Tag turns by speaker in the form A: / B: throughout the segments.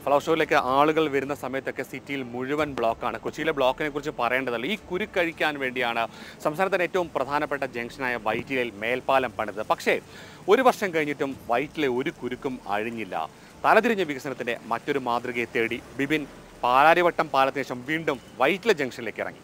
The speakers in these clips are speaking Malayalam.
A: ഫ്ലവർ ഷോയിലേക്ക് ആളുകൾ വരുന്ന സമയത്തൊക്കെ സിറ്റിയിൽ മുഴുവൻ ബ്ലോക്കാണ് കൊച്ചിയിലെ ബ്ലോക്കിനെ കുറിച്ച് പറയേണ്ടതല്ല ഈ കുരുക്കഴിക്കാൻ വേണ്ടിയാണ് സംസ്ഥാനത്തിൻ്റെ ഏറ്റവും പ്രധാനപ്പെട്ട ജംഗ്ഷനായ വൈറ്റിലയിൽ മേൽപ്പാലം പണിത് പക്ഷേ ഒരു വർഷം കഴിഞ്ഞിട്ടും വൈറ്റിലെ ഒരു കുരുക്കും അഴിഞ്ഞില്ല തലതിരിഞ്ഞ വികസനത്തിൻ്റെ മറ്റൊരു മാതൃകയെ തേടി ബിബിൻ പാലാരിവട്ടം പാലത്തിന് ശേഷം വീണ്ടും വൈറ്റിലെ ജംഗ്ഷനിലേക്ക് ഇറങ്ങി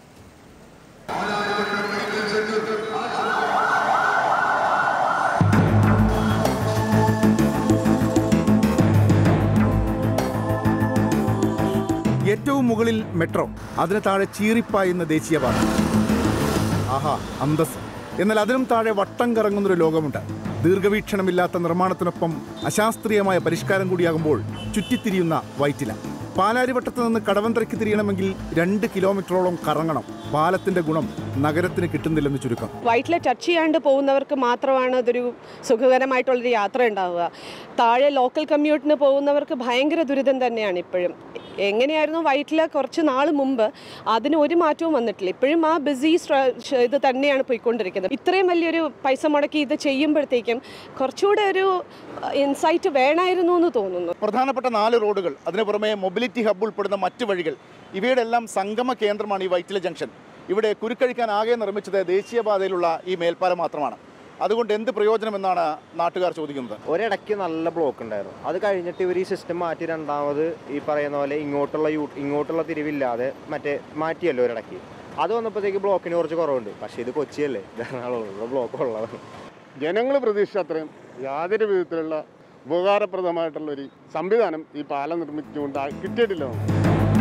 B: ഏറ്റവും മുകളിൽ മെട്രോ അതിന് താഴെ ചീറിപ്പായുന്ന ദേശീയപാത ആഹാ അന്തസ് എന്നാൽ അതിനും താഴെ വട്ടം കറങ്ങുന്നൊരു ലോകമുണ്ട് ദീർഘവീക്ഷണമില്ലാത്ത നിർമ്മാണത്തിനൊപ്പം അശാസ്ത്രീയമായ പരിഷ്കാരം കൂടിയാകുമ്പോൾ ചുറ്റിത്തിരിയുന്ന വൈറ്റില പാലാരിവട്ടത്ത് നിന്ന് കടവന്ത്രയ്ക്ക് തിരിയണമെങ്കിൽ രണ്ട് കിലോമീറ്ററോളം കറങ്ങണം പാലത്തിന്റെ ഗുണം നഗരത്തിന് കിട്ടുന്നില്ലെന്ന് ചുരുക്കം
C: വൈറ്റിലെ ടച്ച് ചെയ്യാണ്ട് പോകുന്നവർക്ക് മാത്രമാണ് അതൊരു സുഖകരമായിട്ടുള്ളൊരു യാത്ര ഉണ്ടാവുക താഴെ ലോക്കൽ കമ്മ്യൂട്ടിന് പോകുന്നവർക്ക് ഭയങ്കര ദുരിതം തന്നെയാണ് ഇപ്പോഴും എങ്ങനെയായിരുന്നു വൈറ്റിലെ കുറച്ച് നാൾ മുമ്പ് അതിന് ഒരു മാറ്റവും വന്നിട്ടില്ല ഇപ്പോഴും ആ ബിസി ഇത് തന്നെയാണ് പോയിക്കൊണ്ടിരിക്കുന്നത് ഇത്രയും വലിയൊരു പൈസ മുടക്കി ഇത് ചെയ്യുമ്പോഴത്തേക്കും കുറച്ചുകൂടെ ഒരു ഇൻസൈറ്റ് വേണമായിരുന്നു എന്ന് തോന്നുന്നു
B: പ്രധാനപ്പെട്ട നാല് റോഡുകൾ അതിനു പുറമെ മൊബിലിറ്റി ഹബ്ബ് ഉൾപ്പെടുന്ന മറ്റ് വഴികൾ ഇവയുടെ എല്ലാം സംഗമ കേന്ദ്രമാണ് ഈ വൈറ്റില ജംഗ്ഷൻ ഇവിടെ കുരുക്കഴിക്കാൻ ആകെ നിർമ്മിച്ചത് ദേശീയപാതയിലുള്ള ഈ മേൽപ്പാലം മാത്രമാണ് അതുകൊണ്ട് എന്ത് പ്രയോജനമെന്നാണ് നാട്ടുകാർ ചോദിക്കുന്നത്
D: ഒരിടയ്ക്ക് നല്ല ബ്ലോക്ക് ഉണ്ടായിരുന്നു അത് കഴിഞ്ഞിട്ട് ഇവർ ഈ സിസ്റ്റം മാറ്റി രണ്ടാമത് ഈ പറയുന്ന പോലെ ഇങ്ങോട്ടുള്ള യൂ ഇങ്ങോട്ടുള്ള തിരിവില്ലാതെ മറ്റേ മാറ്റിയല്ലോ ഒരിടയ്ക്ക് അത് വന്നപ്പോഴത്തേക്ക് ബ്ലോക്കിന് കുറച്ച് കുറവുണ്ട് പക്ഷേ ഇത് കൊച്ചിയല്ലേ ഇത് എറണാകുളം ബ്ലോക്ക് ഉള്ളതാണ്
E: ജനങ്ങൾ പ്രതീക്ഷിച്ച അത്രയും യാതൊരു വിധത്തിലുള്ള ഉപകാരപ്രദമായിട്ടുള്ള ഒരു സംവിധാനം ഈ പാലം നിർമ്മിച്ചുകൊണ്ട് ആ- കിട്ടിയിട്ടില്ല നമുക്ക്.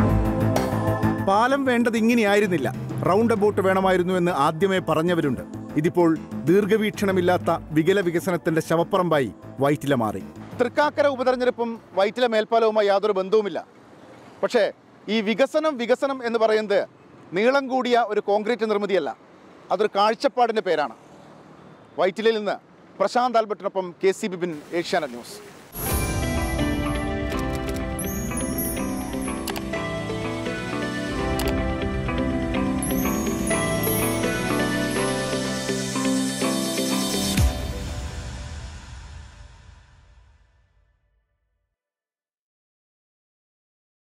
B: പാലം വേണ്ടത് ഇങ്ങനെയായിരുന്നില്ല റൗണ്ട് അബൌട്ട് വേണമായിരുന്നു എന്ന് ആദ്യമേ പറഞ്ഞവരുണ്ട് ഇതിപ്പോൾ ദീർഘവീക്ഷണമില്ലാത്ത വികല വികസനത്തിന്റെ ശവപ്പറമ്പായി വൈറ്റില മാറി തൃക്കാക്കര ഉപതെരഞ്ഞെടുപ്പും വൈറ്റില മേൽപ്പാലവുമായി യാതൊരു ബന്ധവുമില്ല പക്ഷേ ഈ വികസനം വികസനം എന്ന് പറയുന്നത് നീളം കൂടിയ ഒരു കോൺക്രീറ്റ് നിർമ്മിതിയല്ല അതൊരു കാഴ്ചപ്പാടിൻ്റെ പേരാണ് വൈറ്റിലയിൽ നിന്ന് പ്രശാന്ത് ആൽബർട്ടിനൊപ്പം K C Bipin Asianet news